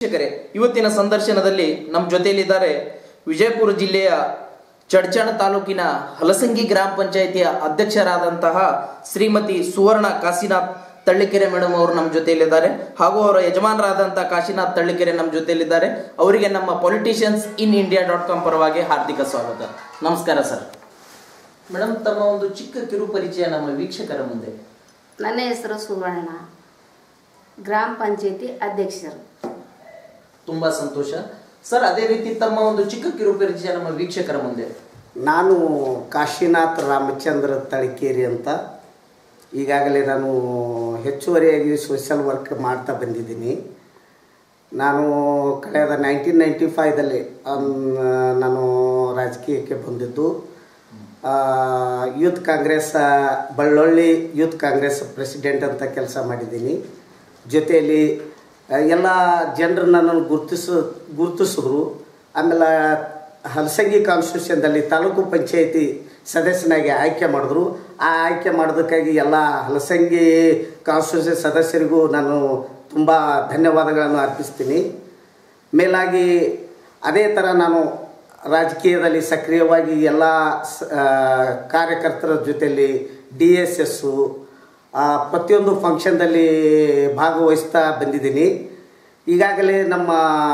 ವೀಕ್ಷಕರೇ ಇವತ್ತಿನ ಸಂದರ್ಶನದಲ್ಲಿ ನಮ್ಮ ಜೊತೆಯಲ್ಲಿದ್ದಾರೆ ವಿಜಯಪುರ ಜಿಲ್ಲೆಯ ಚಡ್ಚಣ ತಾಲೂಕಿನ ಹಲಸಂಗಿ ಗ್ರಾಮ ಪಂಚಾಯಿತಿಯ ಅಧ್ಯಕ್ಷರಾದಂತಹ ಶ್ರೀಮತಿ ಸುವರ್ಣ ಕಾಶಿನಾಥ್ ತಳ್ಳಿಕೆರೆ ಮೇಡಮ್ ಅವರು ನಮ್ಮ ಜೊತೆಯಲ್ಲಿದ್ದಾರೆ ಹಾಗೂ ಅವರ ಯಜಮಾನರಾದಂತಹ ಕಾಶಿನಾಥ್ ತಳ್ಳಿಕೆರೆ ನಮ್ಮ ಜೊತೆಯಲ್ಲಿದ್ದಾರೆ ಅವರಿಗೆ ನಮ್ಮ politicians in India dot com ಪರವಾಗಿ ಹಾರ್ದಿಕ ಸ್ವಾಗತ ನಮಸ್ಕಾರ ಸರ್ ಮೇಡಮ್ ತಮ್ಮ ಒಂದು ಚಿಕ್ಕ ಕಿರು ಪರಿಚಯ ನಮ್ಮ ವೀಕ್ಷಕರ ಮುಂದೆ ನನ್ನ ಹೆಸರು ಸುವರ್ಣ ಗ್ರಾಮ ಪಂಚಾಯತಿ ಅಧ್ಯಕ್ಷರು ತುಂಬಾ ಸಂತೋಷ ಸರ್ ಅದೇ ರೀತಿ ತಮ್ಮ ಒಂದು ಚಿಕ್ಕ ಕಿರು ಪರಿಚಯ ನಮ್ಮ ವೀಕ್ಷಕರ ಮುಂದೆ ನಾನು ಕಾಶಿನಾಥ್ ರಾಮಚಂದ್ರ ತಳಿಕೇರಿ ಅಂತ ಈಗಾಗಲೇ ನಾನು ಹೆಚ್ಚುವರಿಯಾಗಿ ಸೋಷಿಯಲ್ ವರ್ಕ್ ಮಾಡ್ತಾ ಬಂದಿದ್ದೀನಿ ನಾನು ಕಳೆದ ನೈನ್ಟೀನ್ ನೈಂಟಿ ಫೈವ್ದಲ್ಲಿ ನಾನು ರಾಜಕೀಯಕ್ಕೆ ಬಂದಿದ್ದು ಆ, ಯೂತ್ ಕಾಂಗ್ರೆಸ್ ಆ, ಬಳ್ಳೊಳ್ಳಿ ಯೂತ್ ಕಾಂಗ್ರೆಸ್ ಪ್ರೆಸಿಡೆಂಟ್ ಅಂತ ಕೆಲಸ ಮಾಡಿದ್ದೀನಿ ಜೊತೆಯಲ್ಲಿ ಆ, ಎಲ್ಲ ಜನರು ನನ್ನನ್ನು ಗುರುತಿಸ ಗುರುತಿಸಿದ್ರು ಆಮೇಲೆ ಹಲಸಂಗಿ ಕಾನ್ಸ್ಟಿಟ್ಯೂಷನ್ದಲ್ಲಿ ತಾಲೂಕು ಪಂಚಾಯಿತಿ ಸದಸ್ಯನಾಗಿ ಆಯ್ಕೆ ಮಾಡಿದ್ರು ಆ ಆಯ್ಕೆ ಮಾಡೋದಕ್ಕಾಗಿ ಎಲ್ಲ ಹಲಸಂಗಿ ಕಾನ್ಸ್ಟಿಟ್ಯೂಷನ್ ಸದಸ್ಯರಿಗೂ ನಾನು ತುಂಬ ಧನ್ಯವಾದಗಳನ್ನು ಅರ್ಪಿಸ್ತೀನಿ ಮೇಲಾಗಿ ಅದೇ ಥರ ನಾನು ರಾಜಕೀಯದಲ್ಲಿ ಸಕ್ರಿಯವಾಗಿ ಎಲ್ಲ ಸ- ಆ, ಕಾರ್ಯಕರ್ತರ ಜೊತೆಯಲ್ಲಿ ಡಿ ಎಸ್ ಎಸ್ಸು ಪ್ರತಿಯೊಂದು ಫಂಕ್ಷನ್ದಲ್ಲಿ ಭಾಗವಹಿಸ್ತಾ ಬಂದಿದ್ದೀನಿ ಈಗಾಗಲೇ ನಮ್ಮ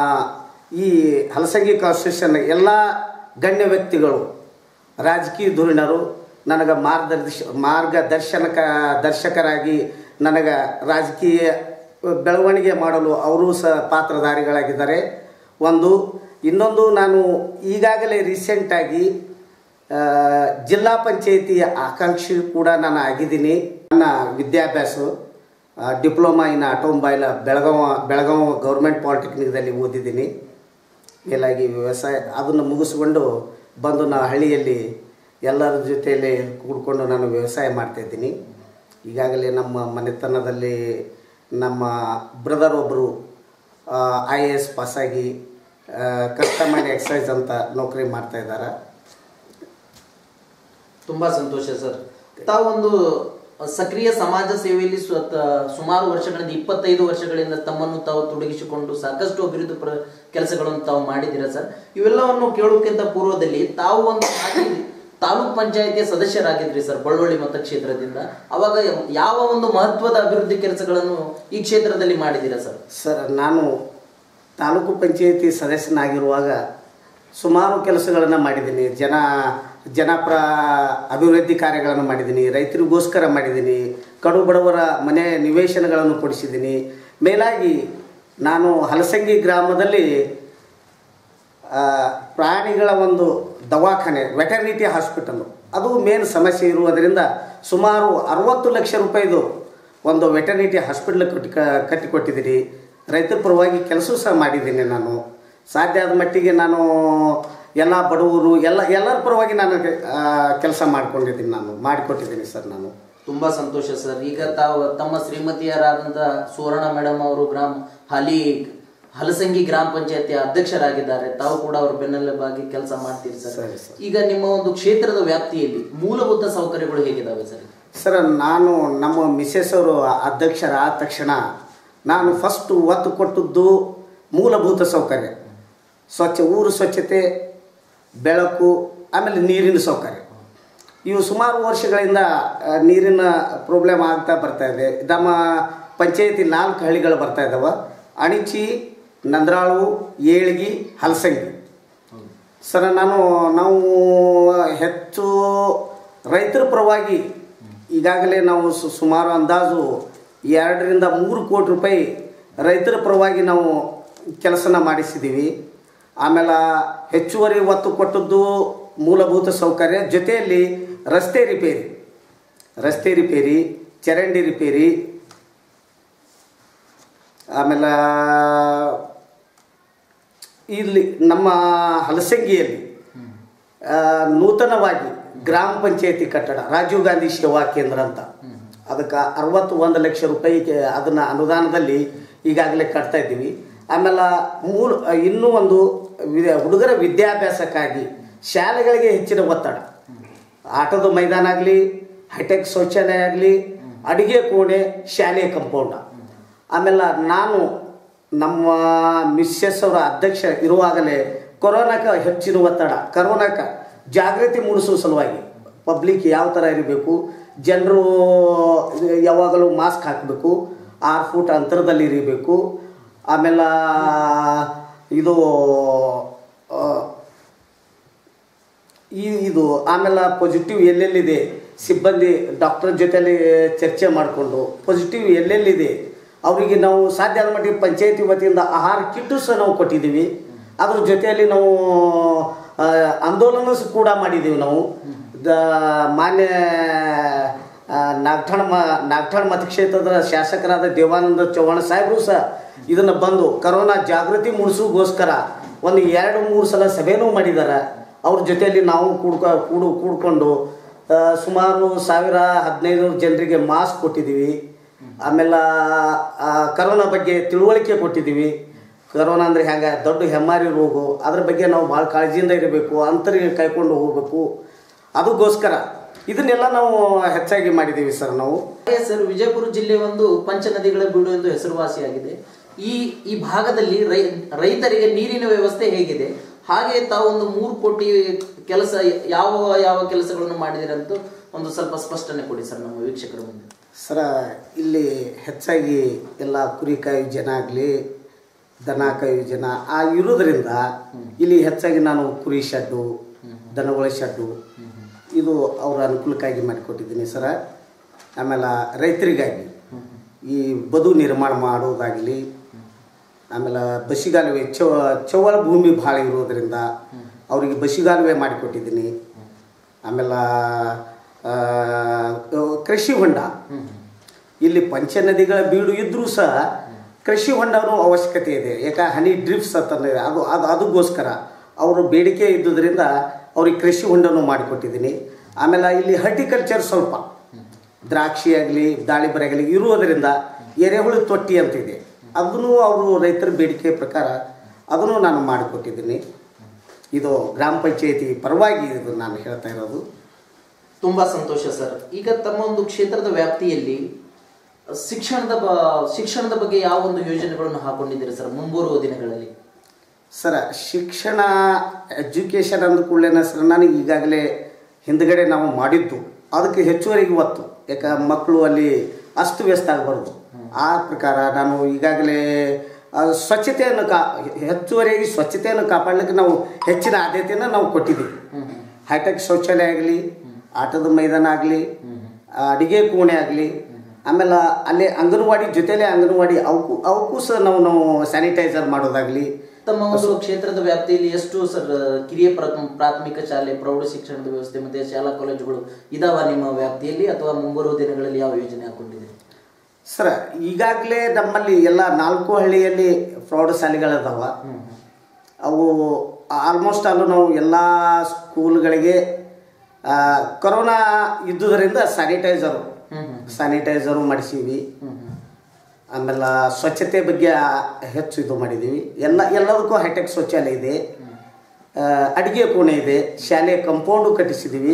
ಈ ಹಲಸಂಗಿ ಕಾನ್ಸ್ಟಿಟ್ಯೂಷನ್ ಎಲ್ಲ ಗಣ್ಯ ವ್ಯಕ್ತಿಗಳು ರಾಜಕೀಯ ಧುರೀಣರು ನನಗೆ ಮಾರ್ಗದರ್ಶ ಮಾರ್ಗದರ್ಶನಕ ದರ್ಶಕರಾಗಿ ನನಗೆ ರಾಜಕೀಯ ಬೆಳವಣಿಗೆ ಮಾಡಲು ಅವರು ಸಹ ಪಾತ್ರಧಾರಿಗಳಾಗಿದ್ದಾರೆ ಒಂದು ಇನ್ನೊಂದು ನಾನು ಈಗಾಗಲೇ ರೀಸೆಂಟಾಗಿ ಆ, ಜಿಲ್ಲಾ ಪಂಚಾಯಿತಿಯ ಆಕಾಂಕ್ಷಿ ಕೂಡ ನಾನು ಆಗಿದ್ದೀನಿ ನನ್ನ ವಿದ್ಯಾಭ್ಯಾಸ diploma in automobile Belagavi Belagavi government ಪಾಲಿಟೆಕ್ನಿಕ್ದಲ್ಲಿ ಓದಿದ್ದೀನಿ ಮೇಲಾಗಿ ವ್ಯವಸಾಯ ಅದನ್ನು ಮುಗಿಸ್ಕೊಂಡು ಬಂದು ನಾವು ಹಳ್ಳಿಯಲ್ಲಿ ಎಲ್ಲರ ಜೊತೆಯಲ್ಲಿ ಕೂಡ್ಕೊಂಡು ನಾನು ವ್ಯವಸಾಯ ಮಾಡ್ತಾಯಿದ್ದೀನಿ ಈಗಾಗಲೇ ನಮ್ಮ ಮನೆತನದಲ್ಲಿ ನಮ್ಮ ಬ್ರದರ್ ಒಬ್ಬರು ಐ ಎ ಎಸ್ ಪಾಸಾಗಿ ಕಸ್ಟಮರ್ ಎಕ್ಸೈಸ್ ಅಂತ ನೌಕರಿ ಮಾಡ್ತಾ ಇದ್ದಾರೆ ತುಂಬಾ ಸಂತೋಷ ಸರ್ ತಾವೊಂದು ಸಕ್ರಿಯ ಸಮಾಜ ಸೇವೆಯಲ್ಲಿ ಸ್ವತ ಸುಮಾರು ವರ್ಷಗಳಿಂದ ಇಪ್ಪತ್ತೈದು ವರ್ಷಗಳಿಂದ ತಮ್ಮನ್ನು ತಾವು ತೊಡಗಿಸಿಕೊಂಡು ಸಾಕಷ್ಟು ಅಭಿವೃದ್ಧಿ ಪ್ರ ಕೆಲಸಗಳನ್ನು ತಾವು ಮಾಡಿದ್ದೀರಾ ಸರ್ ಇವೆಲ್ಲವನ್ನು ಕೇಳೋಕ್ಕಿಂತ ಪೂರ್ವದಲ್ಲಿ ತಾವು ಒಂದು ಮಾಜಿ ತಾಲೂಕ್ ಪಂಚಾಯತಿಯ ಸದಸ್ಯರಾಗಿದ್ರಿ ಸರ್ ಬಳ್ಳೊಳ್ಳಿ ಮತಕ್ಷೇತ್ರದಿಂದ ಅವಾಗ ಯಾವ ಒಂದು ಮಹತ್ವದ ಅಭಿವೃದ್ಧಿ ಕೆಲಸಗಳನ್ನು ಈ ಕ್ಷೇತ್ರದಲ್ಲಿ ಮಾಡಿದ್ದೀರಾ ಸರ್ ಸರ್ ನಾನು ತಾಲೂಕು ಪಂಚಾಯಿತಿ ಸದಸ್ಯನಾಗಿರುವಾಗ ಸುಮಾರು ಕೆಲಸಗಳನ್ನು ಮಾಡಿದ್ದೀನಿ ಜನ ಜನಪ್ರ ಅಭಿವೃದ್ಧಿ ಕಾರ್ಯಗಳನ್ನು ಮಾಡಿದ್ದೀನಿ ರೈತರಿಗೋಸ್ಕರ ಮಾಡಿದ್ದೀನಿ ಕಡು ಬಡವರ ಮನೆ ನಿವೇಶನಗಳನ್ನು ಕೊಡಿಸಿದ್ದೀನಿ ಮೇಲಾಗಿ ನಾನು ಹಲಸಂಗಿ ಗ್ರಾಮದಲ್ಲಿ ಆ, ಪ್ರಾಣಿಗಳ ಒಂದು ದವಾಖಾನೆ ವೆಟರ್ನಿಟಿ ಹಾಸ್ಪಿಟಲ್ ಅದು ಮೇನ್ ಸಮಸ್ಯೆ ಇರುವುದರಿಂದ ಸುಮಾರು ಅರವತ್ತು ಲಕ್ಷ ರೂಪಾಯಿದು ಒಂದು ವೆಟರ್ನಿಟಿ ಹಾಸ್ಪಿಟಲ್ ಕಟ್ಟಿ ಕಟ್ಟಿಕೊಟ್ಟಿದ್ದೀನಿ ರೈತರ ಪರವಾಗಿ ಕೆಲಸ ಸಹ ಮಾಡಿದ್ದೀನಿ ನಾನು ಸಾಧ್ಯ ಆದ ಮಟ್ಟಿಗೆ ನಾನು ಎಲ್ಲ ಬಡವರು ಎಲ್ಲ ಎಲ್ಲರ ಪರವಾಗಿ ನಾನು ಕೆಲಸ ಮಾಡ್ಕೊಂಡಿದ್ದೀನಿ ನಾನು ಮಾಡಿಕೊಟ್ಟಿದ್ದೀನಿ ಸರ್ ನಾನು ತುಂಬಾ ಸಂತೋಷ ಸರ್ ಈಗ ತಾವು ತಮ್ಮ ಶ್ರೀಮತಿಯರಾದಂತ ಸುವರ್ಣ ಮೇಡಮ್ ಅವರು ಗ್ರಾಮ ಹಾಲಿ ಹಲಸಂಗಿ ಗ್ರಾಮ ಪಂಚಾಯತಿ ಅಧ್ಯಕ್ಷರಾಗಿದ್ದಾರೆ ತಾವು ಕೂಡ ಅವ್ರ ಬೆನ್ನೆಲುಬಾಗಿ ಕೆಲಸ ಮಾಡ್ತೀರಿ ಸರ್ ಸರಿ, ಸರ್. ಈಗ ನಿಮ್ಮ ಒಂದು ಕ್ಷೇತ್ರದ ವ್ಯಾಪ್ತಿಯಲ್ಲಿ ಮೂಲಭೂತ ಸೌಕರ್ಯಗಳು ಹೇಗಿದಾವೆ ಸರ್ ಸರ್ ನಾನು ನಮ್ಮ ಮಿಸ್ಸೆಸ್ ಅವರು ಅಧ್ಯಕ್ಷರಾದ ತಕ್ಷಣ ನಾನು ಫಸ್ಟ್ ಒತ್ತು ಕೊಟ್ಟದ್ದು ಮೂಲಭೂತ ಸೌಕರ್ಯ ಸ್ವಚ್ಛ ಊರು ಸ್ವಚ್ಛತೆ ಬೆಳಕು ಆಮೇಲೆ ನೀರಿನ ಸೌಕರ್ಯ ಇವು ಸುಮಾರು ವರ್ಷಗಳಿಂದ ಆ, ನೀರಿನ ಪ್ರಾಬ್ಲಮ್ ಆಗ್ತಾ ಬರ್ತಾ ಇದೆ ನಮ್ಮ ಪಂಚಾಯತಿ ನಾಲ್ಕು ಹಳ್ಳಿಗಳು ಬರ್ತಾ ಇದ್ದಾವೆ ಅಣಿಚಿ ನಂದ್ರಾಳು ಏಳ್ಗಿ ಹಲಸಂಗಿ ಸರ್ ನಾನು ನಾವು ಹೆಚ್ಚು ರೈತರ ಪರವಾಗಿ ಈಗಾಗಲೇ ನಾವು ಸು- ಸುಮಾರು ಅಂದಾಜು ಎರಡರಿಂದ ಮೂರು ಕೋಟಿ ರೂಪಾಯಿ ರೈತರ ಪರವಾಗಿ ನಾವು ಕೆಲಸನ ಮಾಡಿಸಿದ್ದೀವಿ ಆಮೇಲೆ ಹೆಚ್ಚುವರಿ ಒತ್ತು ಕೊಟ್ಟದ್ದು ಮೂಲಭೂತ ಸೌಕರ್ಯ ಜೊತೆಯಲ್ಲಿ ರಸ್ತೆ ರಿಪೇರಿ ರಸ್ತೆ ರಿಪೇರಿ ಚರಂಡಿ ರಿಪೇರಿ ಆಮೇಲೆ ಇಲ್ಲಿ ನಮ್ಮ ಹಲಸಂಗಿಯಲ್ಲಿ ಆ, ನೂತನವಾಗಿ ಗ್ರಾಮ ಪಂಚಾಯತಿ ಕಟ್ಟಡ ರಾಜೀವ್ ಗಾಂಧಿ ಸೇವಾ ಕೇಂದ್ರ ಅಂತ ಅದಕ್ಕೆ ಅರವತ್ತು ಒಂದು ಲಕ್ಷ ರೂಪಾಯಿಗೆ ಅದನ್ನು ಅನುದಾನದಲ್ಲಿ ಈಗಾಗಲೇ ಕಟ್ತಾ ಇದ್ದೀವಿ ಆಮೇಲೆ ಮೂಲ ಇನ್ನೂ ಒಂದು ವಿ- ಹುಡುಗರ ವಿದ್ಯಾಭ್ಯಾಸಕ್ಕಾಗಿ ಶಾಲೆಗಳಿಗೆ ಹೆಚ್ಚಿನ ಒತ್ತಡ ಆಟದ ಮೈದಾನ ಆಗಲಿ ಹೈಟೆಕ್ ಶೌಚಾಲಯ ಆಗಲಿ ಅಡುಗೆ ಕೋಣೆ ಶಾಲೆ ಕಂಪೌಂಡ ಆಮೇಲೆ ನಾನು ನಮ್ಮ ಮಿಸ್ಸಸ್ ಅವರ ಅಧ್ಯಕ್ಷ ಇರುವಾಗಲೇ ಕೊರೋನಾಕ್ಕೆ ಹೆಚ್ಚಿನ ಒತ್ತಡ ಕರೋನಾಕ್ಕೆ ಜಾಗೃತಿ ಮೂಡಿಸುವ ಸಲುವಾಗಿ ಪಬ್ಲಿಕ್ ಯಾವ ಥರ ಇರಬೇಕು ಜನರು ಯಾವಾಗಲೂ ಮಾಸ್ಕ್ ಹಾಕಬೇಕು ಆರು ಫೂಟ್ ಅಂತರದಲ್ಲಿ ಇರಬೇಕು ಆಮೇಲೆ ಇದು ಆ, ಈ ಇದು ಆಮೇಲೆ ಪಾಸಿಟಿವ್ ಎಲ್ಲೆಲ್ಲಿದೆ ಸಿಬ್ಬಂದಿ ಡಾಕ್ಟರ್ ಜೊತೆಲಿ ಚರ್ಚೆ ಮಾಡಿಕೊಂಡು ಪಾಸಿಟಿವ್ ಎಲ್ಲೆಲ್ಲಿದೆ ಅವರಿಗೆ ನಾವು ಸಾಧ್ಯ ಆದ ಮಟ್ಟಿಗೆ ಪಂಚಾಯತಿ ವತಿಯಿಂದ ಆಹಾರ ಕಿಟ್ಟು ಸಹ ನಾವು ಕೊಟ್ಟಿದ್ದೀವಿ ಅದ್ರ ಜೊತೆಯಲ್ಲಿ ನಾವು ಆ, ಆಂದೋಲನ ಸಹ ಕೂಡ ಮಾಡಿದ್ದೀವಿ ನಾವು ದ ಮಾನ್ಯ ಆ, ನಾಗಠಾಣ ಮ ನಾಗಠಾಣ ಮತಕ್ಷೇತ್ರದ ಶಾಸಕರಾದ ದೇವಾನಂದ ಚೌಹಾಣ್ ಸಾಹೇಬರು ಸಹ ಇದನ್ನು ಬಂದು ಕರೋನಾ ಜಾಗೃತಿ ಮೂಡಿಸೋಗೋಸ್ಕರ ಒಂದು ಎರಡು ಮೂರು ಸಲ ಸಭೆನೂ ಮಾಡಿದ್ದಾರೆ ಅವ್ರ ಜೊತೆಯಲ್ಲಿ ನಾವು ಕೂಡ್ಕ ಕೂಡು ಕೂಡ್ಕೊಂಡು ಆ, ಸುಮಾರು ಸಾವಿರ ಹದಿನೈದು ಜನರಿಗೆ ಮಾಸ್ಕ್ ಕೊಟ್ಟಿದ್ದೀವಿ ಆಮೇಲೆ ಆ, ಕರೋನಾ ಬಗ್ಗೆ ತಿಳುವಳಿಕೆ ಕೊಟ್ಟಿದ್ದೀವಿ ಕರೋನಾ ಅಂದರೆ ಹೆಂಗೆ ದೊಡ್ಡ ಹೆಮ್ಮಾರಿ ರೋಗ ಅದ್ರ ಬಗ್ಗೆ ನಾವು ಭಾಳ ಕಾಳಜಿಯಿಂದ ಇರಬೇಕು ಅಂತರಿಗೆ ಕೈಕೊಂಡು ಹೋಗಬೇಕು ಅದಕ್ಕೋಸ್ಕರ ಇದನ್ನೆಲ್ಲ ನಾವು ಹೆಚ್ಚಾಗಿ ಮಾಡಿದ್ದೀವಿ ಸರ್ ನಾವು ಹಾಗೆ ಸರ್ ವಿಜಯಪುರ ಜಿಲ್ಲೆ ಒಂದು ಪಂಚ ನದಿಗಳ ಬೀಡು ಎಂದು ಹೆಸರುವಾಸಿಯಾಗಿದೆ ಈ ಈ ಭಾಗದಲ್ಲಿ ರೈ ರೈತರಿಗೆ ನೀರಿನ ವ್ಯವಸ್ಥೆ ಹೇಗಿದೆ ಹಾಗೆ ತಾವು ಒಂದು ಮೂರು ಕೋಟಿ ಕೆಲಸ ಯಾವ ಯಾವ ಕೆಲಸಗಳನ್ನು ಮಾಡಿದಿರಂತೂ ಒಂದು ಸ್ವಲ್ಪ ಸ್ಪಷ್ಟನೆ ಕೊಡಿ ಸರ್ ನಮ್ಮ ವೀಕ್ಷಕರ ಮುಂದೆ ಸರ ಇಲ್ಲಿ ಹೆಚ್ಚಾಗಿ ಎಲ್ಲ ಕುರಿ ಕಾಯೋ ಜನ ಆಗಲಿ ದನ ಕಾಯೋ ಜನ ಆ ಇರೋದ್ರಿಂದ ಇಲ್ಲಿ ಹೆಚ್ಚಾಗಿ ನಾನು ಕುರಿ ಶೆಡ್ಡು ದನಗಳ ಶೆಡ್ಡು ಇದು ಅವರ ಅನುಕೂಲಕ್ಕಾಗಿ ಮಾಡಿಕೊಟ್ಟಿದ್ದೀನಿ ಸರ ಆಮೇಲೆ ರೈತರಿಗಾಗಿ ಈ ಬದು ನಿರ್ಮಾಣ ಮಾಡೋದಾಗಲಿ ಆಮೇಲೆ ಬಸಿಗಾಲುವೆ ಚೌ ಚೌವಳ ಭೂಮಿ ಭಾಳ ಇರೋದ್ರಿಂದ ಅವರಿಗೆ ಬಸಿಗಾಲುವೆ ಮಾಡಿಕೊಟ್ಟಿದ್ದೀನಿ ಆಮೇಲೆ ಆ, ಕೃಷಿ ಹೊಂಡ ಇಲ್ಲಿ ಪಂಚನದಿಗಳ ಬೀಡು ಇದ್ರೂ ಸಹ ಕೃಷಿ ಹೊಂಡನೂ ಅವಶ್ಯಕತೆ ಇದೆ ಯಾಕೆ ಹನಿ ಡ್ರಿಪ್ಸ್ ಅಂತಂದ್ರೆ ಅದು ಅದು ಅದಕ್ಕೋಸ್ಕರ ಅವರು ಬೇಡಿಕೆ ಇದ್ದುದರಿಂದ ಅವ್ರಿಗೆ ಕೃಷಿ ಹೊಂಡನೂ ಮಾಡಿಕೊಟ್ಟಿದ್ದೀನಿ ಆಮೇಲೆ ಇಲ್ಲಿ ಹರ್ಟಿಕಲ್ಚರ್ ಸ್ವಲ್ಪ ದ್ರಾಕ್ಷಿ ಆಗಲಿ ದಾಳಿಂಬರೆ ಆಗಲಿ ಇರುವುದರಿಂದ ಎರೆಹುಳು ತೊಟ್ಟಿ ಅಂತಿದೆ ಅದನ್ನು ಅವರು ರೈತರ ಬೇಡಿಕೆ ಪ್ರಕಾರ ಅದನ್ನು ನಾನು ಮಾಡಿಕೊಟ್ಟಿದ್ದೀನಿ ಇದು ಗ್ರಾಮ ಪಂಚಾಯತಿ ಪರವಾಗಿ ಇದು ನಾನು ಹೇಳ್ತಾ ಇರೋದು ತುಂಬಾ ಸಂತೋಷ ಸರ್ ಈಗ ತಮ್ಮ ಒಂದು ಕ್ಷೇತ್ರದ ವ್ಯಾಪ್ತಿಯಲ್ಲಿ ಶಿಕ್ಷಣದ ಬ ಶಿಕ್ಷಣದ ಬಗ್ಗೆ ಯಾವ ಒಂದು ಯೋಜನೆಗಳನ್ನು ಹಾಕೊಂಡಿದ್ದೀರಿ ಸರ್ ಮುಂಬರುವ ದಿನಗಳಲ್ಲಿ ಸರ ಶಿಕ್ಷಣ ಎಜುಕೇಷನ್ ಅಂದ ಕೂಡಲೇ ಸರ್ ನಾನು ಈಗಾಗಲೇ ಹಿಂದ್ಗಡೆ ನಾವು ಮಾಡಿದ್ದು ಅದಕ್ಕೆ ಹೆಚ್ಚುವರಿಗೆ ಒತ್ತು ಯಾಕೆ ಮಕ್ಕಳು ಅಲ್ಲಿ ಅಸ್ತವ್ಯಸ್ತ ಆಗಬಾರ್ದು ಆ ಪ್ರಕಾರ ನಾನು ಈಗಾಗಲೇ ಆ, ಸ್ವಚ್ಛತೆಯನ್ನು ಕಾ ಹೆಚ್ಚುವರಿಯಾಗಿ ಸ್ವಚ್ಛತೆಯನ್ನು ಕಾಪಾಡಲಿಕ್ಕೆ ನಾವು ಹೆಚ್ಚಿನ ಆದ್ಯತೆಯನ್ನು ನಾವು ಕೊಟ್ಟಿದ್ದೀವಿ ಹೈಟೆಕ್ ಶೌಚಾಲಯ ಆಗಲಿ ಆಟದ ಮೈದಾನ ಆಗಲಿ ಅಡಿಗೆ ಕೋಣೆ ಆಗಲಿ ಆಮೇಲೆ ಅಲ್ಲಿ ಅಂಗನವಾಡಿ ಜೊತೆಲೆ ಅಂಗನವಾಡಿ ಅವಕ್ಕೂ ಅವಕ್ಕೂ ಸಹ ನಾವು ನಾವು ಸ್ಯಾನಿಟೈಸರ್ ಮಾಡೋದಾಗಲಿ ತಮ್ಮ ಒಂದು ಕ್ಷೇತ್ರದ ವ್ಯಾಪ್ತಿಯಲ್ಲಿ ಎಷ್ಟು ಸರ್ ಕಿರಿಯ ಪ್ರಥಮ- ಪ್ರಾಥಮಿಕ ಶಾಲೆ ಪ್ರೌಢ ಶಿಕ್ಷಣದ ವ್ಯವಸ್ಥೆ ಮತ್ತೆ ಶಾಲಾ ಕಾಲೇಜುಗಳು ಇದಾವ ನಿಮ್ಮ ವ್ಯಾಪ್ತಿಯಲ್ಲಿ ಅಥವಾ ಮುಂಬರುವ ದಿನಗಳಲ್ಲಿ ಯಾವ ಯೋಜನೆ ಹಾಕೊಂಡಿದೆ ಸರ್ ಈಗಾಗಲೇ ನಮ್ಮಲ್ಲಿ ಎಲ್ಲ ನಾಲ್ಕು ಹಳ್ಳಿಯಲ್ಲಿ ಪ್ರೌಢಶಾಲೆಗಳದಾವ ಅವು ಆಲ್ಮೋಸ್ಟ್ ಅಲ್ಲೂ ನಾವು ಎಲ್ಲ ಸ್ಕೂಲ್ಗಳಿಗೆ ಆ, ಕೊರೋನಾ ಇದ್ದುದರಿಂದ ಸ್ಯಾನಿಟೈಸರು ಸ್ಯಾನಿಟೈಸರು ಮಾಡಿಸೀವಿ ಆಮೇಲೆ ಸ್ವಚ್ಛತೆ ಬಗ್ಗೆ ಹೆಚ್ಚು ಇದು ಮಾಡಿದ್ದೀವಿ ಎಲ್ಲ ಎಲ್ಲದಕ್ಕೂ ಹೈಟೆಕ್ ಶೌಚಾಲಯ ಇದೆ ಆ, ಅಡಿಗೆ ಕೋಣೆ ಇದೆ ಶಾಲೆ ಕಂಪೌಂಡು ಕಟ್ಟಿಸಿದ್ದೀವಿ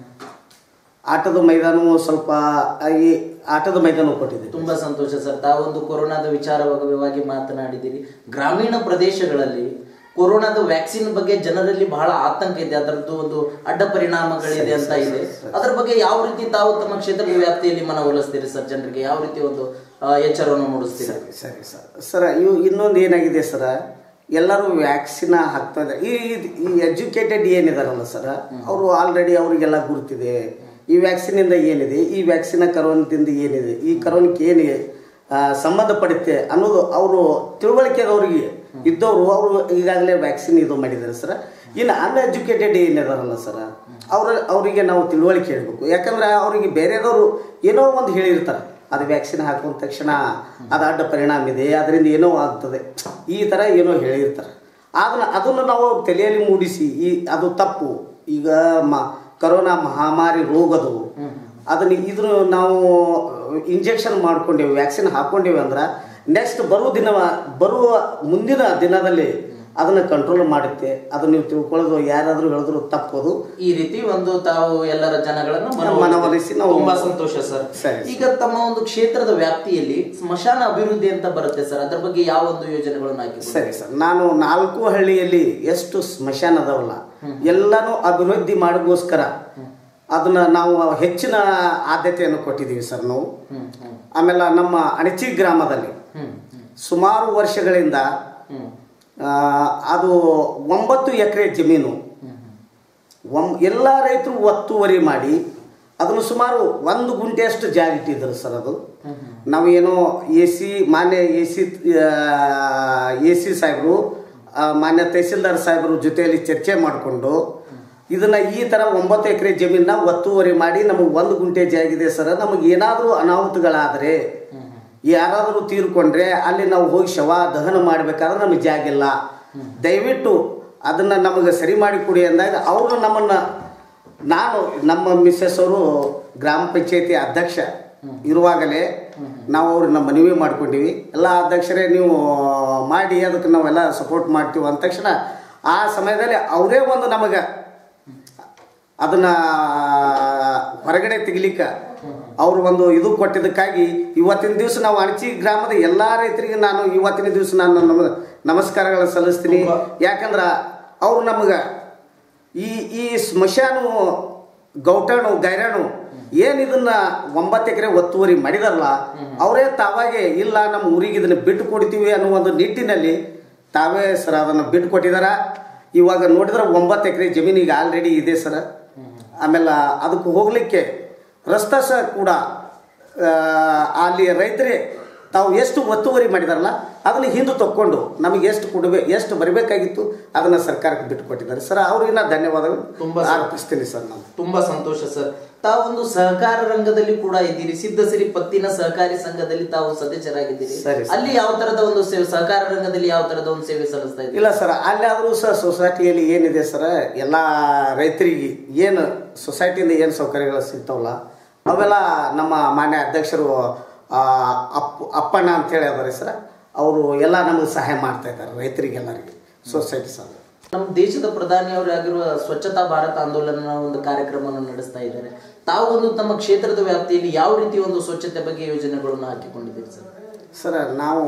ಆಟದ ಮೈದಾನವು ಸ್ವಲ್ಪ ಈ ಆಟದ ಮೈದಾನ ಕೊಟ್ಟಿದ್ದೀವಿ ತುಂಬಾ ಸಂತೋಷ ಸರ್ ತಾವೊಂದು ಕೊರೋನಾದ ವಿಚಾರವಾಗಿ ಮಾತನಾಡಿದ್ದೀರಿ ಗ್ರಾಮೀಣ ಪ್ರದೇಶಗಳಲ್ಲಿ ಕೊರೋನಾದ ವ್ಯಾಕ್ಸಿನ್ ಬಗ್ಗೆ ಜನರಲ್ಲಿ ಬಹಳ ಆತಂಕ ಇದೆ ಅದರದ್ದು ಒಂದು ಅಡ್ಡ ಪರಿಣಾಮಗಳಿದೆ ಅಂತ ಇದೆ ಅದರ ಬಗ್ಗೆ ಯಾವ ರೀತಿ ತಾವು ತಮ್ಮ ಕ್ಷೇತ್ರದ ವ್ಯಾಪ್ತಿಯಲ್ಲಿ ಮನವೊಲಿಸ್ತೀರಿ ಸರ್ ಜನರಿಗೆ ಯಾವ ರೀತಿ ಒಂದು ಆ, ಎಚ್ಚರವನ್ನು ಮೂಡಿಸ್ತೀರಿ ಸರಿ ಸರಿ ಸರ್ ಸರ್ ಇವು ಇನ್ನೊಂದು ಏನಾಗಿದೆ ಸರ್ ಎಲ್ಲರೂ ವ್ಯಾಕ್ಸಿನ್ ಹಾಕ್ತಾ ಇದ್ದಾರೆ ಈ ಈ ಎಜುಕೇಟೆಡ್ ಏನಿದಾರಲ್ಲ ಸರ್ ಅವರು ಆಲ್ರೆಡಿ ಅವರಿಗೆಲ್ಲ ಗುರುತಿದೆ ಈ ವ್ಯಾಕ್ಸಿನಿಂದ ಏನಿದೆ ಈ ವ್ಯಾಕ್ಸಿನ ಕರೋನದಿಂದ ಏನಿದೆ ಈ ಕರೋನಕ್ಕೆ ಏನಿದೆ ಆ, ಸಂಬಂಧಪಡುತ್ತೆ ಅನ್ನೋದು ಅವರು ತಿಳುವಳಿಕೆದವ್ರಿಗೆ ಇದ್ದವರು ಅವರು ಈಗಾಗಲೇ ವ್ಯಾಕ್ಸಿನ್ ಇದು ಮಾಡಿದ್ದಾರೆ ಸರ್ ಇನ್ನು ಅನ್ಎಜುಕೇಟೆಡ್ ಏನಿದಾರಲ್ಲ ಸರ್ ಅವ್ರ ಅವರಿಗೆ ನಾವು ತಿಳುವಳಿಕೆ ಹೇಳಬೇಕು ಯಾಕಂದ್ರೆ ಅವರಿಗೆ ಬೇರೆದವರು ಏನೋ ಒಂದು ಹೇಳಿರ್ತಾರೆ ಅದು ವ್ಯಾಕ್ಸಿನ್ ಹಾಕಿದ ತಕ್ಷಣ ಅದು ಅಡ್ಡ ಪರಿಣಾಮ ಇದೆ ಅದರಿಂದ ಏನೋ ಆಗ್ತದೆ ಈ ಥರ ಏನೋ ಹೇಳಿರ್ತಾರೆ ಅದನ್ನ ಅದನ್ನು ನಾವು ತಲೆಯಲ್ಲಿ ಮೂಡಿಸಿ ಈ ಅದು ತಪ್ಪು ಈಗ ಮ ಕರೋನಾ ಮಹಾಮಾರಿ ರೋಗದು ಅದನ್ನ ಇದ್ರ ನಾವು ಇಂಜೆಕ್ಷನ್ ಮಾಡ್ಕೊಂಡೇವೆ ವ್ಯಾಕ್ಸಿನ್ ಹಾಕ್ಕೊಂಡೇವೆ ಅಂದ್ರೆ ನೆಕ್ಸ್ಟ್ ಬರುವ ದಿನ ಬರುವ ಮುಂದಿನ ದಿನದಲ್ಲಿ ಅದನ್ನು ಕಂಟ್ರೋಲ್ ಮಾಡುತ್ತೆ ಅದನ್ನ ನೀವು ತಿಳ್ಕೊಳ್ಳೋದು ಯಾರಾದರೂ ಹೇಳಿದ್ರು ತಪ್ಪೋದು ಈ ರೀತಿ ಒಂದು ತಾವು ಎಲ್ಲರ ಜನಗಳನ್ನು ಮನವೊಲಿಸಿ- ಮನವೊಲಿಸಿ ನಾವು- ತುಂಬಾ ಸಂತೋಷ ಸರ್ ಸರಿ. ಈಗ ತಮ್ಮ ಒಂದು ಕ್ಷೇತ್ರದ ವ್ಯಾಪ್ತಿಯಲ್ಲಿ ಸ್ಮಶಾನ ಅಭಿವೃದ್ಧಿ ಅಂತ ಬರುತ್ತೆ ಸರ್ ಅದ್ರ ಬಗ್ಗೆ ಯಾವ ಒಂದು ಯೋಜನೆಗಳನ್ನು ಹಾಕಿ ಸರಿ ಸರ್ ನಾನು ನಾಲ್ಕು ಹಳ್ಳಿಯಲ್ಲಿ ಎಷ್ಟು ಸ್ಮಶಾನ ಅದಾವಲ್ಲ ಎಲ್ಲಾನು ಅಭಿವೃದ್ಧಿ ಮಾಡೋಕ್ಕೋಸ್ಕರ ಅದನ್ನ ನಾವು ಹೆಚ್ಚಿನ ಆದ್ಯತೆಯನ್ನು ಕೊಟ್ಟಿದ್ದೀವಿ ಸರ್ ನಾವು ಹ್ಮ್ ಹ್ಮ್ ಆಮೇಲೆ ನಮ್ಮ ಅಣಚಿ ಗ್ರಾಮದಲ್ಲಿ ಹ್ಮ್ ಹ್ಮ್ ಸುಮಾರು ವರ್ಷಗಳಿಂದ ಹ್ಮ್ ಆ, ಅದು ಒಂಬತ್ತು ಎಕರೆ ಜಮೀನು ಒಂ ಎಲ್ಲ ರೈತರು ಒತ್ತುವರಿ ಮಾಡಿ ಅದನ್ನು ಸುಮಾರು ಒಂದು ಗುಂಟೆಯಷ್ಟು ಜಾಗ ಇಟ್ಟಿದ್ರು ಸರ್ ಅದು ನಾವೇನೋ ಎ ಸಿ ಮಾನ್ಯ ಎ ಸಿ ಎ ಸಿ ಸಾಹೇಬರು ಆ, ಮಾನ್ಯ ತಹಸೀಲ್ದಾರ್ ಸಾಹೇಬರು ಜೊತೆಯಲ್ಲಿ ಚರ್ಚೆ ಮಾಡಿಕೊಂಡು ಇದನ್ನ ಈ ಥರ ಒಂಬತ್ತು ಎಕರೆ ಜಮೀನ ಒತ್ತುವರಿ ಮಾಡಿ ನಮಗೆ ಒಂದು ಗುಂಟೆ ಜಾಗ ಇದೆ ಸರ್ ನಮಗೆ ಏನಾದರೂ ಅನಾಹುತಗಳಾದರೆ ಯಾರಾದರೂ ತೀರ್ಕೊಂಡ್ರೆ ಅಲ್ಲಿ ನಾವು ಹೋಗಿ ಶವ ದಹನ ಮಾಡಬೇಕಾದ್ರೆ ನಮಗೆ ಜಾಗ ಇಲ್ಲ ದಯವಿಟ್ಟು ಅದನ್ನ ನಮಗೆ ಸರಿ ಮಾಡಿ ಕೊಡಿ ಅಂದಾಗ ಅವರು ನಮ್ಮನ್ನ ನಾನು ನಮ್ಮ ಮಿಸ್ಸಸ್ ಅವರು ಗ್ರಾಮ ಪಂಚಾಯತಿ ಅಧ್ಯಕ್ಷ ಇರುವಾಗಲೇ ನಾವು ಅವ್ರನ್ನ ಮನವಿ ಮಾಡ್ಕೊಂಡಿವಿ ಎಲ್ಲ ಅಧ್ಯಕ್ಷರೇ ನೀವು ಮಾಡಿ ಅದಕ್ಕೆ ನಾವೆಲ್ಲ ಸಪೋರ್ಟ್ ಮಾಡ್ತೀವಿ ಅಂದ ತಕ್ಷಣ ಆ ಸಮಯದಲ್ಲಿ ಅವರೇ ಒಂದು ನಮಗೆ ಅದನ್ನ ಹೊರಗಡೆ ತೆಗಿಲಿಕ್ಕೆ ಅವರು ಒಂದು ಇದು ಕೊಟ್ಟಿದ್ದಕ್ಕಾಗಿ ಇವತ್ತಿನ ದಿವಸ ನಾವು ಅಣಚಿ ಗ್ರಾಮದ ಎಲ್ಲ ರೈತರಿಗೆ ನಾನು ಇವತ್ತಿನ ದಿವಸ ನಾನು ನಮ ನಮಸ್ಕಾರಗಳನ್ನು ಸಲ್ಲಿಸ್ತೀನಿ ಯಾಕಂದ್ರೆ ಅವರು ನಮಗೆ ಈ ಈ ಸ್ಮಶಾನು ಗೌಟಾಣು ಗೈರಾಣು ಏನು ಇದನ್ನ ಒಂಬತ್ತು ಎಕರೆ ಒತ್ತುವರಿ ಮಾಡಿದಾರಲ್ಲ ಅವರೇ ತಾವಾಗೆ ಇಲ್ಲ ನಮ್ಮ ಊರಿಗೆ ಇದನ್ನ ಬಿಟ್ಟು ಕೊಡ್ತೀವಿ ಅನ್ನೋ ಒಂದು ನಿಟ್ಟಿನಲ್ಲಿ ತಾವೇ ಸರ್ ಅದನ್ನು ಬಿಟ್ಟು ಕೊಟ್ಟಿದಾರ ಇವಾಗ ನೋಡಿದ್ರೆ ಒಂಬತ್ತು ಎಕರೆ ಜಮೀನಿಗೆ ಆಲ್ರೆಡಿ ಇದೆ ಸರ್ ಆಮೇಲೆ ಅದಕ್ಕೆ ಹೋಗ್ಲಿಕ್ಕೆ ರಸ್ತೆ ಸಹ ಕೂಡ ಆ, ಅಲ್ಲಿ ರೈತರೇ ತಾವು ಎಷ್ಟು ಒತ್ತುವರಿ ಮಾಡಿದಾರಲ್ಲ ಅದನ್ನ ಹಿಂದೆ ತಕ್ಕೊಂಡು ನಮಗೆ ಎಷ್ಟು ಕೊಡಬೇಕು ಎಷ್ಟು ಬರಬೇಕಾಗಿತ್ತು ಅದನ್ನ ಸರ್ಕಾರಕ್ಕೆ ಬಿಟ್ಟು ಕೊಟ್ಟಿದ್ದಾರೆ ಸರ್ ಅವ್ರಿಗೆ ನಾ ಧನ್ಯವಾದಗಳು ತುಂಬಾ ಅರ್ಪಿಸ್ತೀನಿ ಸರ್ ನಾನು ತುಂಬಾ ಸಂತೋಷ ಸರ್ ತಾವೊಂದು ಸಹಕಾರ ರಂಗದಲ್ಲಿ ಕೂಡ ಇದ್ದೀರಿ ಸಿದ್ಧಸಿರಿ ಪತ್ತಿನ ಸಹಕಾರಿ ಸಂಘದಲ್ಲಿ ತಾವು ಸದಸ್ಯರಾಗಿದ್ದೀರಿ ಸರಿ, ಸರ್. ಅಲ್ಲಿ ಯಾವ ತರದ ಒಂದು ಸೇವೆ ಸಹಕಾರ ರಂಗದಲ್ಲಿ ಯಾವ ತರದ ಒಂದು ಸೇವೆ ಸಲ್ಲಿಸ್ತಾ ಇದ್ದೀರಿ ಇಲ್ಲ ಸರ್ ಅಲ್ಲಾದರೂ ಸಹ ಸೊಸೈಟಿಯಲ್ಲಿ ಏನಿದೆ ಸರ್ ಎಲ್ಲ ರೈತರಿಗೆ ಏನು ಸೊಸೈಟಿಯಿಂದ ಏನು ಸೌಕರ್ಯಗಳು ಸಿಗ್ತಾವಲ್ಲ ಅವೆಲ್ಲ ನಮ್ಮ ಮಾನ್ಯ ಅಧ್ಯಕ್ಷರು ಆ, ಅಪ್ಪ ಅಪ್ಪಣ್ಣ ಅಂತೇಳಿ ಅದಾರೆ ಸರ್ ಅವರು ಎಲ್ಲ ನಮಗೆ ಸಹಾಯ ಮಾಡ್ತಾ ಇದ್ದಾರೆ ರೈತರಿಗೆಲ್ಲರಿಗೆ ಸೊಸೈಟಿ ಸರ್ ನಮ್ಮ ದೇಶದ ಪ್ರಧಾನಿಯವರು ಆಗಿರುವ ಸ್ವಚ್ಛತಾ ಭಾರತ ಆಂದೋಲನ ಒಂದು ಕಾರ್ಯಕ್ರಮವನ್ನು ನಡೆಸ್ತಾ ಇದ್ದಾರೆ ತಾವು ಒಂದು ತಮ್ಮ ಕ್ಷೇತ್ರದ ವ್ಯಾಪ್ತಿಯಲ್ಲಿ ಯಾವ ರೀತಿ ಒಂದು ಸ್ವಚ್ಛತೆ ಬಗ್ಗೆ ಯೋಜನೆಗಳನ್ನು ಹಾಕಿಕೊಂಡಿದ್ದೀರಿ ಸರ್ ಸರ್ ನಾವು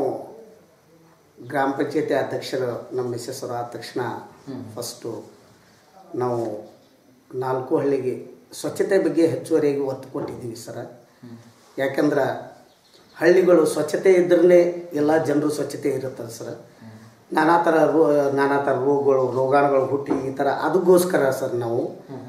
ಗ್ರಾಮ ಪಂಚಾಯತಿ ಅಧ್ಯಕ್ಷರು ನಮ್ಮ ಮಿಸ್ಸಸ್ ಅವರು ಆದ ತಕ್ಷಣ ಫಸ್ಟು ನಾವು ನಾಲ್ಕು ಹಳ್ಳಿಗೆ ಸ್ವಚ್ಛತೆ ಬಗ್ಗೆ ಹೆಚ್ಚುವರಿಯಾಗಿ ಒತ್ತು ಕೊಟ್ಟಿದ್ದೀವಿ ಸರ್ ಯಾಕಂದ್ರೆ ಹಳ್ಳಿಗಳು ಸ್ವಚ್ಛತೆ ಇದ್ರೇ ಎಲ್ಲ ಜನರು ಸ್ವಚ್ಛತೆ ಇರುತ್ತಾರೆ ಸರ್ ನಾನಾ ಥರ ರೋ ನಾನಾ ಥರ ರೋಗಗಳು ರೋಗಾಣುಗಳು ಹುಟ್ಟಿ ಈ ಥರ ಅದಕ್ಕೋಸ್ಕರ ಸರ್ ನಾವು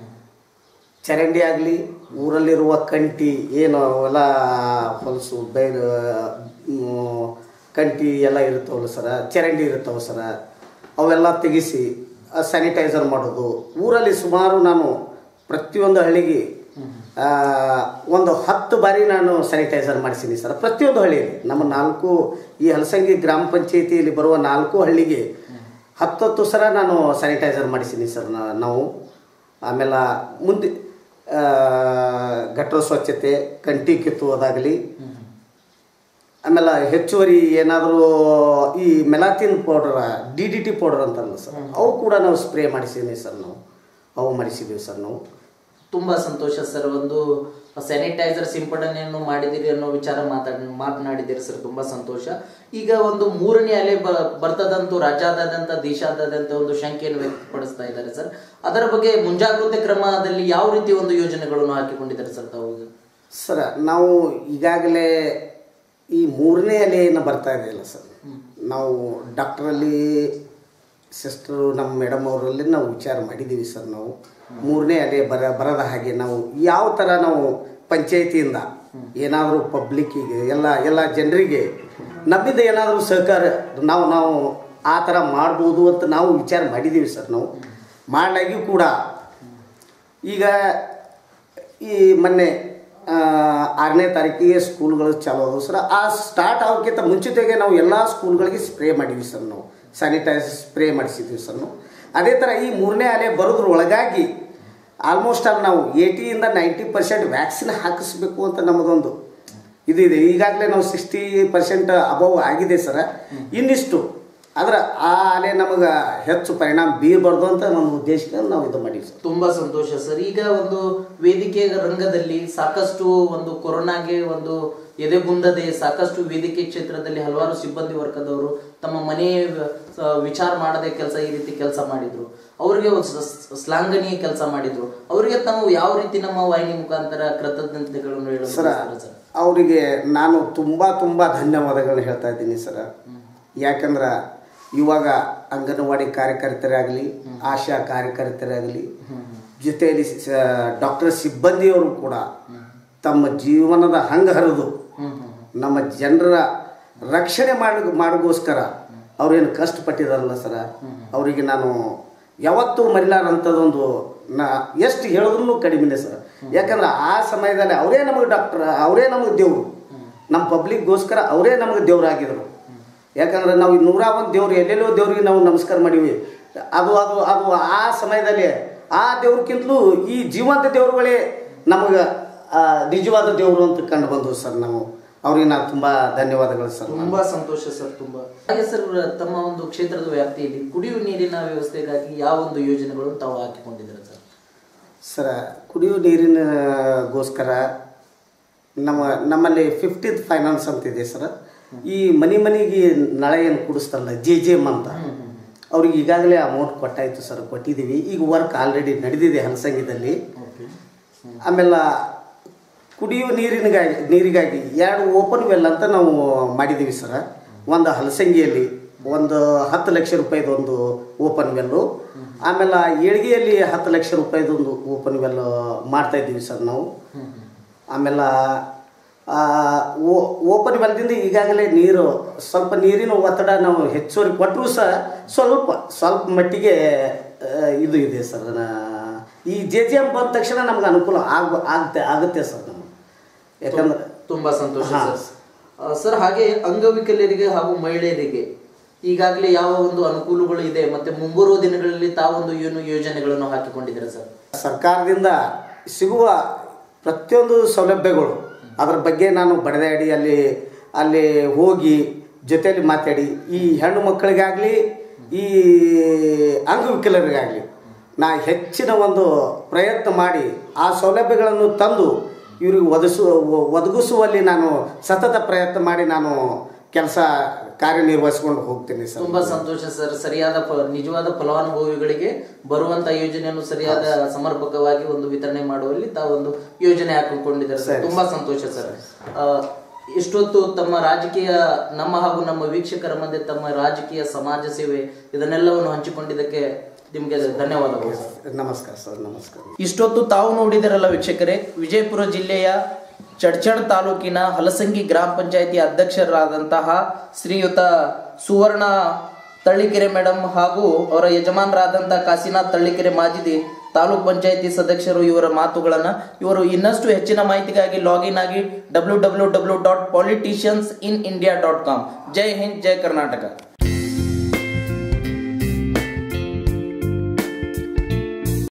ಚರಂಡಿ ಆಗಲಿ ಊರಲ್ಲಿರುವ ಕಂಟಿ ಏನು ಅವೆಲ್ಲ ಹೊಲಸು ಬೈಲು ಮ್, ಕಂಟಿ ಎಲ್ಲ ಇರ್ತಾವಲ್ಲ ಸರ ಚರಂಡಿ ಇರ್ತಾವೆ ಸರ ಅವೆಲ್ಲ ತೆಗಿಸಿ ಸ್ಯಾನಿಟೈಸರ್ ಮಾಡೋದು ಊರಲ್ಲಿ ಸುಮಾರು ನಾನು ಪ್ರತಿಯೊಂದು ಹಳ್ಳಿಗೆ ಆ, ಒಂದು ಹತ್ತು ಬಾರಿ ನಾನು ಸ್ಯಾನಿಟೈಸರ್ ಮಾಡಿಸಿದ್ದೀನಿ ಸರ್ ಪ್ರತಿಯೊಂದು ಹಳ್ಳಿಯಲ್ಲಿ ನಮ್ಮ ನಾಲ್ಕು ಈ ಹಲಸಂಗಿ ಗ್ರಾಮ ಪಂಚಾಯಿತಿಯಲ್ಲಿ ಬರುವ ನಾಲ್ಕು ಹಳ್ಳಿಗೆ ಹತ್ತತ್ತು ಸರ ನಾನು ಸ್ಯಾನಿಟೈಸರ್ ಮಾಡಿಸಿದ್ದೀನಿ ಸರ್ ನಾ- ನಾವು ಆಮೇಲೆ ಮುಂದೆ ಆ, ಗಟರ ಸ್ವಚ್ಛತೆ ಕಂಟಿ ಕಿತ್ತುವುದಾಗಲಿ ಆಮೇಲೆ ಹೆಚ್ಚುವರಿ ಏನಾದರೂ ಈ malathion powder D D T powder ಅಂತಲ್ಲ ಸರ್ ಅವು ಕೂಡ ನಾವು ಸ್ಪ್ರೇ ಮಾಡಿಸಿದ್ದೀವಿ ಸರ್ ನಾವು ಅವು ಮಾಡಿಸಿದ್ದೀವಿ ಸರ್ ನಾವು ತುಂಬಾ ಸಂತೋಷ ಸರ್ ಒಂದು ಸ್ಯಾನಿಟೈಸರ್ ಸಿಂಪಡಣೆಯನ್ನು ಮಾಡಿದಿರಿ ಅನ್ನೋ ವಿಚಾರ ಮಾತಾಡ್ ಮಾತನಾಡಿದಿರಿ ಸರ್ ತುಂಬಾ ಸಂತೋಷ ಈಗ ಒಂದು ಮೂರನೇ ಅಲೆ ಬ ಬರ್ತದಂತೂ ರಾಜ್ಯಾದ್ಯಂತ ದೇಶಾದ್ಯಂತ ಒಂದು ಶಂಕೆಯನ್ನು ವ್ಯಕ್ತಪಡಿಸ್ತಾ ಇದ್ದಾರೆ ಸರ್ ಅದರ ಬಗ್ಗೆ ಮುಂಜಾಗ್ರತೆ ಕ್ರಮದಲ್ಲಿ ಯಾವ ರೀತಿ ಒಂದು ಯೋಜನೆಗಳನ್ನು ಹಾಕಿಕೊಂಡಿದ್ದಾರೆ ಸರ್ ತಾವು ಸರ್ ನಾವು ಈಗಾಗಲೇ ಈ ಮೂರನೇ ಅಲೆಯನ್ನು ಬರ್ತಾ ಇದೆಯಲ್ಲ ಸರ್ ನಾವು ಡಾಕ್ಟ್ರಲ್ಲಿ ಸಿಸ್ಟರು ನಮ್ಮ ಮೇಡಮ್ ಅವರಲ್ಲಿ ನಾವು ವಿಚಾರ ಮಾಡಿದ್ದೀವಿ ಸರ್ ನಾವು ಮೂರನೇ ಅಲೆ ಬರ ಬರದ ಹಾಗೆ ನಾವು ಯಾವ ಥರ ನಾವು ಪಂಚಾಯತಿಯಿಂದ ಏನಾದರೂ ಪಬ್ಲಿಕ್ಕಿಗೆ ಎಲ್ಲ ಎಲ್ಲ ಜನರಿಗೆ ನಮ್ಮಿಂದ ಏನಾದರೂ ಸಹಕಾರ ನಾವು ನಾವು ಆ ಥರ ಮಾಡ್ಬೋದು ಅಂತ ನಾವು ವಿಚಾರ ಮಾಡಿದ್ದೀವಿ ಸರ್ ನಾವು ಮಾಡಲಾಗಿ ಕೂಡ ಈಗ ಈ ಮೊನ್ನೆ ಆ, ಆರನೇ ತಾರೀಕಿಗೆ ಸ್ಕೂಲ್ಗಳು ಚಾಲು ಆದವು ಸರ್ ಆ ಸ್ಟಾರ್ಟ್ ಆಗೋಕ್ಕಿಂತ ಮುಂಚಿತೆಗೆ ನಾವು ಎಲ್ಲ ಸ್ಕೂಲ್ಗಳಿಗೆ ಸ್ಪ್ರೇ ಮಾಡಿದ್ವಿ ಸರ್ ನಾವು ಸ್ಯಾನಿಟೈಸ್ ಸ್ಪ್ರೇ ಮಾಡಿಸಿದ್ವಿ ಸರ್ ನಾವು ಅದೇ ಥರ ಈ ಮೂರನೇ ಅಲೆ ಬರೋದ್ರ ಒಳಗಾಗಿ ಆಲ್ಮೋಸ್ಟ್ ಅಲ್ಲಿ ನಾವು ಏಯ್ಟಿಯಿಂದ ನೈಂಟಿ ಪರ್ಸೆಂಟ್ ವ್ಯಾಕ್ಸಿನ್ ಹಾಕಿಸ್ಬೇಕು ಅಂತ ನಮ್ಮದೊಂದು ಇದು ಇದೆ ಈಗಾಗಲೇ ನಾವು ಸಿಕ್ಸ್ಟಿ ಪರ್ಸೆಂಟ್ ಅಬವ್ ಆಗಿದೆ ಸರ್ ಇನ್ನಿಷ್ಟು ಆದ್ರೆ ಆ ಅಲೆ ನಮಗೆ ಹೆಚ್ಚು ಪರಿಣಾಮ ಬೀರಬಾರ್ದು ಅಂತ ನಮ್ಮ ಉದ್ದೇಶಕ್ಕೆ ನಾವು ಇದು ಮಾಡೀವಿ ಸರ್ ತುಂಬಾ ಸಂತೋಷ ಸರ್ ಈಗ ಒಂದು ವೇದಿಕೆ ರಂಗದಲ್ಲಿ ಸಾಕಷ್ಟು ಒಂದು ಕೊರೋನಾಗೆ ಒಂದು ಎದೆಗುಂದದೆ ಸಾಕಷ್ಟು ವೇದಿಕೆ ಕ್ಷೇತ್ರದಲ್ಲಿ ಹಲವಾರು ಸಿಬ್ಬಂದಿ ವರ್ಗದವರು ತಮ್ಮ ಮನೆ ಸ- ವಿಚಾರ ಮಾಡದೆ ಕೆಲಸ ಈ ರೀತಿ ಕೆಲಸ ಮಾಡಿದ್ರು ಅವರಿಗೆ ಒಂದು ಸ- ಸ- ಶ್ಲಾಘನೀಯ ಕೆಲಸ ಮಾಡಿದ್ರು ಅವರಿಗೆ ತಾವು ಯಾವ ರೀತಿ ನಮ್ಮ ವಾಹಿನಿ ಮುಖಾಂತರ ಕೃತಜ್ಞತೆಗಳನ್ನು ಹೇಳಲು ಸರ ಬಯಸ್ತೀರಾ ಸರ್ ಅವರಿಗೆ ನಾನು ತುಂಬ ತುಂಬ ಧನ್ಯವಾದಗಳನ್ನ ಹೇಳ್ತಾ ಇದ್ದೀನಿ ಸರ ಯಾಕಂದ್ರೆ ಇವಾಗ ಅಂಗನವಾಡಿ ಕಾರ್ಯಕರ್ತರಾಗಲಿ ಆಶಾ ಕಾರ್ಯಕರ್ತರಾಗಲಿ ಜೊತೆಯಲ್ಲಿ ಡಾಕ್ಟರ್ ಸಿಬ್ಬಂದಿಯವರು ಕೂಡ ತಮ್ಮ ಜೀವನದ ಹಂಗ ಹರಿದು ನಮ್ಮ ಜನರ ರಕ್ಷಣೆ ಮಾಡಿ ಮಾಡೋಗೋಸ್ಕರ ಅವ್ರೇನು ಕಷ್ಟಪಟ್ಟಿದಾರಲ್ಲ ಸರ ಅವರಿಗೆ ನಾನು ಯಾವತ್ತೂ ಮರಿಲಾರಂಥದ್ದೊಂದು ನಾ ಎಷ್ಟು ಹೇಳಿದ್ರು ಕಡಿಮೆನೆ ಸರ್ ಯಾಕಂದ್ರೆ ಆ ಸಮಯದಲ್ಲಿ ಅವರೇ ನಮಗೆ ಡಾಕ್ಟರ್ ಅವರೇ ನಮಗೆ ದೇವರು ನಮ್ಮ ಪಬ್ಲಿಕ್ಗೋಸ್ಕರ ಅವರೇ ನಮಗೆ ದೇವರಾಗಿದ್ರು ಯಾಕಂದ್ರೆ ನಾವು ಈ ನೂರ ಒಂದು ದೇವ್ರು ಎಲ್ಲೆಲ್ಲೋ ದೇವ್ರಿಗೆ ನಾವು ನಮಸ್ಕಾರ ಮಾಡೀವಿ ಅದು ಅದು ಅದು ಆ ಸಮಯದಲ್ಲಿ ಆ ದೇವ್ರಕ್ಕಿಂತಲೂ ಈ ಜೀವಂತ ದೇವ್ರುಗಳೇ ನಮಗೆ ನಿಜವಾದ ದೇವರು ಅಂತ ಕಂಡು ಬಂದವು ಸರ್ ನಾವು ಅವ್ರಿಗೆ ನಾನು ತುಂಬ ಧನ್ಯವಾದಗಳು ಸರ್ ತುಂಬಾ ಸಂತೋಷ ಸರ್ ತುಂಬಾ ಹಾಗೆ ಸರ್ ತಮ್ಮ ಒಂದು ಕ್ಷೇತ್ರದ ವ್ಯಾಪ್ತಿಯಲ್ಲಿ ಕುಡಿಯುವ ನೀರಿನ ವ್ಯವಸ್ಥೆಗಾಗಿ ಯಾವ ಒಂದು ಯೋಜನೆಗಳು ತಾವು ಹಾಕಿಕೊಂಡಿದ್ದಾರೆ ಸರ್ ಸರ ಕುಡಿಯುವ ನೀರಿನಗೋಸ್ಕರ ನಮ್ಮ ನಮ್ಮಲ್ಲಿ ಫಿಫ್ಟೀತ್ ಫೈನಾನ್ಸ್ ಅಂತ ಇದೆ ಸರ್ ಈ ಮನೆ ಮನೆಗೆ ನಳ ಏನು ಕುಡಿಸ್ತಾರಲ್ಲ ಜೆ ಜೆ ಎಮ್ ಅಂತ ಅವ್ರಿಗೆ ಈಗಾಗಲೇ ಅಮೌಂಟ್ ಕೊಟ್ಟಾಯ್ತು ಸರ್ ಕೊಟ್ಟಿದ್ದೀವಿ ಈಗ ವರ್ಕ್ ಆಲ್ರೆಡಿ ನಡೆದಿದೆ ಹಲಸಂಗಿದಲ್ಲಿ ಆಮೇಲೆ ಕುಡಿಯುವ ನೀರಿನಗಾಗಿ ನೀರಿಗಾಗಿ ಎರಡು ಓಪನ್ ವೆಲ್ ಅಂತ ನಾವು ಮಾಡಿದ್ದೀವಿ ಸರ ಒಂದು ಹಲಸಂಗಿಯಲ್ಲಿ ಒಂದು ಹತ್ತು ಲಕ್ಷ ರೂಪಾಯಿದು ಒಂದು ಓಪನ್ ವೆಲ್ಲು ಆಮೇಲೆ ಏಳ್ಗೆಯಲ್ಲಿ ಹತ್ತು ಲಕ್ಷ ರೂಪಾಯಿದೊಂದು ಓಪನ್ ವೆಲ್ ಮಾಡ್ತಾ ಇದ್ದೀವಿ ಸರ್ ನಾವು ಆಮೇಲೆ ಓಪನ್ ವೆಲ್ದಿಂದ ಈಗಾಗಲೇ ನೀರು ಸ್ವಲ್ಪ ನೀರಿನ ಒತ್ತಡ ನಾವು ಹೆಚ್ಚುವರಿ ಕೊಟ್ಟರು ಸಹ ಸ್ವಲ್ಪ ಸ್ವಲ್ಪ ಮಟ್ಟಿಗೆ ಆ, ಇದು ಇದೆ ಸರ್ ನಾ- ಈ ಜೆ ಜೆ ಎಮ್ ಬಂದ ತಕ್ಷಣ ನಮ್ಗೆ ಅನುಕೂಲ ಆಗ ಆಗುತ್ತೆ ಆಗುತ್ತೆ ಸರ್ ನಮಗೆ ಯಾಕಂದ್ರೆ ತುಂಬಾ ಸಂತೋಷ ಹಾ. ಸರ್ ಆ, ಸರ್ ಹಾಗೆ ಅಂಗವಿಕಲರಿಗೆ ಹಾಗೂ ಮಹಿಳೆಯರಿಗೆ ಈಗಾಗಲೇ ಯಾವ ಒಂದು ಅನುಕೂಲಗಳು ಇದೆ ಮತ್ತೆ ಮುಂಬರುವ ದಿನಗಳಲ್ಲಿ ತಾವೊಂದು ಏನು ಯೋಜನೆಗಳನ್ನು ಹಾಕಿಕೊಂಡಿದ್ದೀರಾ ಸರ್ ಸರ್ಕಾರದಿಂದ ಸಿಗುವ ಪ್ರತಿಯೊಂದು ಸೌಲಭ್ಯಗಳು ಅದರ ಬಗ್ಗೆ ನಾನು ಬಡದಾಡಿ ಅಲ್ಲಿ ಅಲ್ಲಿ ಹೋಗಿ ಜೊತೆಯಲ್ಲಿ ಮಾತಾಡಿ ಈ ಹೆಣ್ಣು ಮಕ್ಕಳಿಗಾಗಲಿ ಈ ಅಂಗವಿಕಲರಿಗಾಗಲಿ ನಾ ಹೆಚ್ಚಿನ ಒಂದು ಪ್ರಯತ್ನ ಮಾಡಿ ಆ ಸೌಲಭ್ಯಗಳನ್ನು ತಂದು ಇವ್ರಿಗೆ ಒದಗಿಸು ಒದಗಿಸುವಲ್ಲಿ ನಾನು ಸತತ ಪ್ರಯತ್ನ ಮಾಡಿ ನಾನು ಕೆಲಸ ಕಾರ್ಯನಿರ್ವಹಿಸ್ಕೊಂಡು ಹೋಗ್ತೀನಿ ಸರ್ ತುಂಬಾ ಸಂತೋಷ ಸರ್ ಸರಿಯಾದ ಫ- ನಿಜವಾದ ಫಲಾನುಭವಿಗಳಿಗೆ ಬರುವಂತ ಯೋಜನೆಯನ್ನು ಸರಿಯಾದ ಸಮರ್ಪಕವಾಗಿ ಒಂದು ವಿತರಣೆ ಮಾಡುವಲ್ಲಿ ತಾವೊಂದು ಯೋಜನೆ ಹಾಕಿಕೊಂಡಿದ್ದಾರೆ ಸರ್ ಸರಿ. ತುಂಬಾ ಸಂತೋಷ ಸರ್ ಆ, ಇಷ್ಟೊತ್ತು ತಮ್ಮ ರಾಜಕೀಯ ನಮ್ಮ ಹಾಗೂ ನಮ್ಮ ವೀಕ್ಷಕರ ಮಧ್ಯೆ ತಮ್ಮ ರಾಜಕೀಯ ಸಮಾಜ ಸೇವೆ ಇದನ್ನೆಲ್ಲವನ್ನು ಹಂಚಿಕೊಂಡಿದ್ದಕ್ಕೆ ನಿಮಗೆ ಧನ್ಯವಾದಗಳು ಸರ್ ನಮಸ್ಕಾರ ಸರ್ ನಮಸ್ಕಾರ ಇಷ್ಟೊತ್ತು ತಾವು ನೋಡಿದಿರಲ್ಲ ವೀಕ್ಷಕರೇ ವಿಜಯಪುರ ಜಿಲ್ಲೆಯ ಚಡ್ಚಣ್ ತಾಲೂಕಿನ ಹಲಸಂಗಿ ಗ್ರಾಮ ಪಂಚಾಯಿತಿ ಅಧ್ಯಕ್ಷರಾದಂತಹ ಶ್ರೀಯುತ ಸುವರ್ಣ ತಳ್ಳಿಕೆರೆ ಮೇಡಮ್ ಹಾಗೂ ಅವರ ಯಜಮಾನರಾದಂತಹ ಕಾಶಿನಾಥ್ ತಳ್ಳಿಕೆರೆ ಮಾಜಿದಿ ತಾಲೂಕ್ ಪಂಚಾಯಿತಿ ಸದಸ್ಯರು ಇವರ ಮಾತುಗಳನ್ನ ಇವರು ಇನ್ನಷ್ಟು ಹೆಚ್ಚಿನ ಮಾಹಿತಿಗಾಗಿ ಲಾಗಿನ್ ಆಗಿ W W W dot politicians in India dot com ಜೈ ಹಿಂದ್ ಜೈ ಕರ್ನಾಟಕ